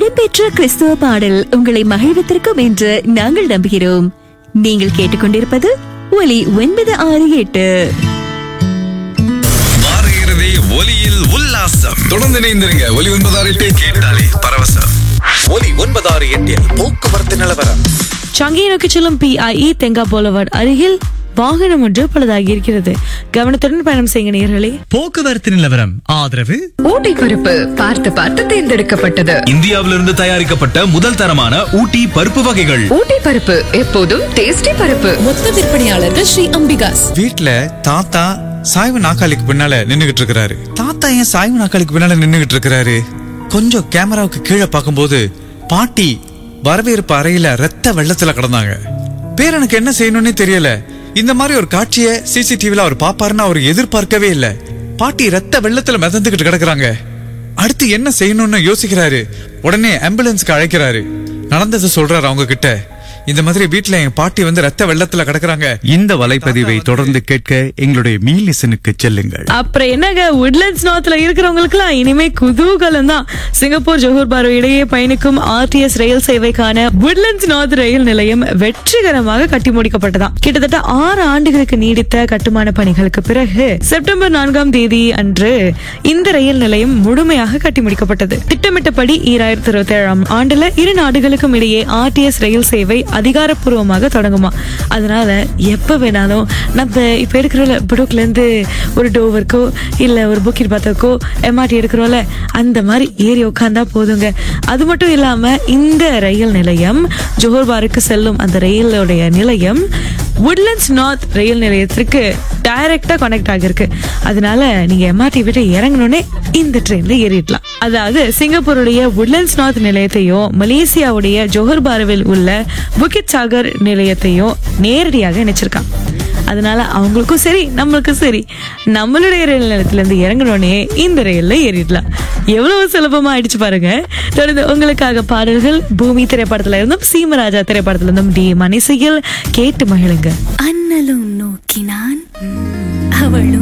இடம்பெற்ற கிறிஸ்துவ பாடல் உங்களை மகிழ்வித்திருக்கும் என்று நாங்கள் நம்புகிறோம் நீங்கள் கேட்டுக்கொண்டிருப்பது ஒலி ஒன்பது ஆறு எட்டு வார இறுதி ஒலியில் உல்லாசம் தொடர்ந்து இணைந்திருங்க ஒலி ஒன்பதாறு எட்டு கேட்டாலே பரவசம் ஒலி ஒன்பதாறு எட்டில் போக்குவரத்து நிலவரம் சங்கியை நோக்கி செல்லும் பிஐஇ தெங்கா போலவாட் அருகில் வாகனம் ஒன்று பழுதாகி இருக்கிறது கவனத்துடன் பயணம் செய்யுங்க நேயர்களே போக்குவரத்து நிலவரம் ஆதரவு ஊட்டி பருப்பு பார்த்து பார்த்து தேர்ந்தெடுக்கப்பட்டது இந்தியாவிலிருந்து தயாரிக்கப்பட்ட முதல் தரமான ஊட்டி பருப்பு வகைகள் ஊட்டி பருப்பு எப்போதும் டேஸ்டி பருப்பு மொத்த விற்பனையாளர்கள் ஸ்ரீ அம்பிகாஸ் வீட்ல தாத்தா சாய்வு நாக்காளிக்கு பின்னால நின்னுகிட்டு இருக்கிறாரு தாத்தா ஏன் சாய்வு நாக்காளிக்கு பின்னால நின்னுகிட்டு இருக்கிறாரு கொஞ்சம் கேமராவுக்கு கீழே பார்க்கும்போது பாட்டி வரவேற்பு அறையில ரத்த வெள்ளத்துல கிடந்தாங்க பேரனுக்கு என்ன செய்யணும்னே தெரியல இந்த மாதிரி ஒரு காட்சியை சிசிடிவில அவர் பாப்பாருன்னு அவர் எதிர்பார்க்கவே இல்ல பாட்டி ரத்த வெள்ளத்துல மிதந்துகிட்டு கிடக்குறாங்க அடுத்து என்ன செய்யணும்னு யோசிக்கிறாரு உடனே ஆம்புலன்ஸ்க்கு அழைக்கிறாரு நடந்ததை சொல்றாரு அவங்க கிட்ட இந்த மாதிரி வீட்ல என் பாட்டி வந்து ரத்த வெள்ளத்துல கிடக்குறாங்க இந்த வலைப்பதிவை தொடர்ந்து கேட்க எங்களுடைய மீலிசனுக்கு செல்லுங்கள் அப்புறம் என்னங்க உட்லண்ட்ஸ் நார்த்ல இருக்கிறவங்களுக்குலாம் இனிமே குதூகலம் தான் சிங்கப்பூர் ஜோஹர் பாரு இடையே பயணிக்கும் ஆர்டிஎஸ் ரயில் சேவைக்கான உட்லண்ட்ஸ் நார்த் ரயில் நிலையம் வெற்றிகரமாக கட்டி முடிக்கப்பட்டதாம் கிட்டத்தட்ட ஆறு ஆண்டுகளுக்கு நீடித்த கட்டுமான பணிகளுக்கு பிறகு செப்டம்பர் நான்காம் தேதி அன்று இந்த ரயில் நிலையம் முழுமையாக கட்டி முடிக்கப்பட்டது திட்டமிட்டபடி ஈராயிரத்தி இருபத்தி ஏழாம் ஆண்டுல இரு நாடுகளுக்கும் இடையே ஆர்டிஎஸ் ரயில் சேவை அதிகாரப்பூர்வமாக தொடங்குமா அதனால எப்ப வேணாலும் நம்ம இப்ப எடுக்கிறோம்ல புடோக்ல இருந்து ஒரு டோவருக்கோ இல்ல ஒரு புக்கிட் பாத்தக்கோ எம்ஆர்டி எடுக்கிறோம்ல அந்த மாதிரி ஏறி உட்காந்தா போதுங்க அது மட்டும் இல்லாம இந்த ரயில் நிலையம் ஜோஹர் பாருக்கு செல்லும் அந்த ரயிலுடைய நிலையம் உட்லண்ட்ஸ் நார்த் ரயில் நிலையத்திற்கு டைரக்டா கனெக்ட் ஆகிருக்கு அதனால நீங்க எம்ஆர்டி விட்டு இறங்கணுன்னே இந்த ட்ரெயின்ல ஏறிடலாம் அதாவது சிங்கப்பூருடைய உட்லண்ட்ஸ் நார்த் நிலையத்தையும் மலேசியாவுடைய ஜோஹர் பாருவில் உள்ள புக்கிட் சாகர் நிலையத்தையும் நேரடியாக இணைச்சிருக்கான் அதனால அவங்களுக்கும் சரி நம்மளுக்கும் சரி நம்மளுடைய ரயில் நிலையத்துல இருந்து இறங்கணுன்னே இந்த ரயில்ல ஏறிடலாம் எவ்வளவு சுலபமா ஆயிடுச்சு பாருங்க தொடர்ந்து உங்களுக்காக பாடல்கள் பூமி திரைப்படத்துல இருந்தும் சீமராஜா திரைப்படத்துல இருந்தும் டி மணிசையில் கேட்டு மகிழுங்க அண்ணலும் நோக்கினான் அவளும்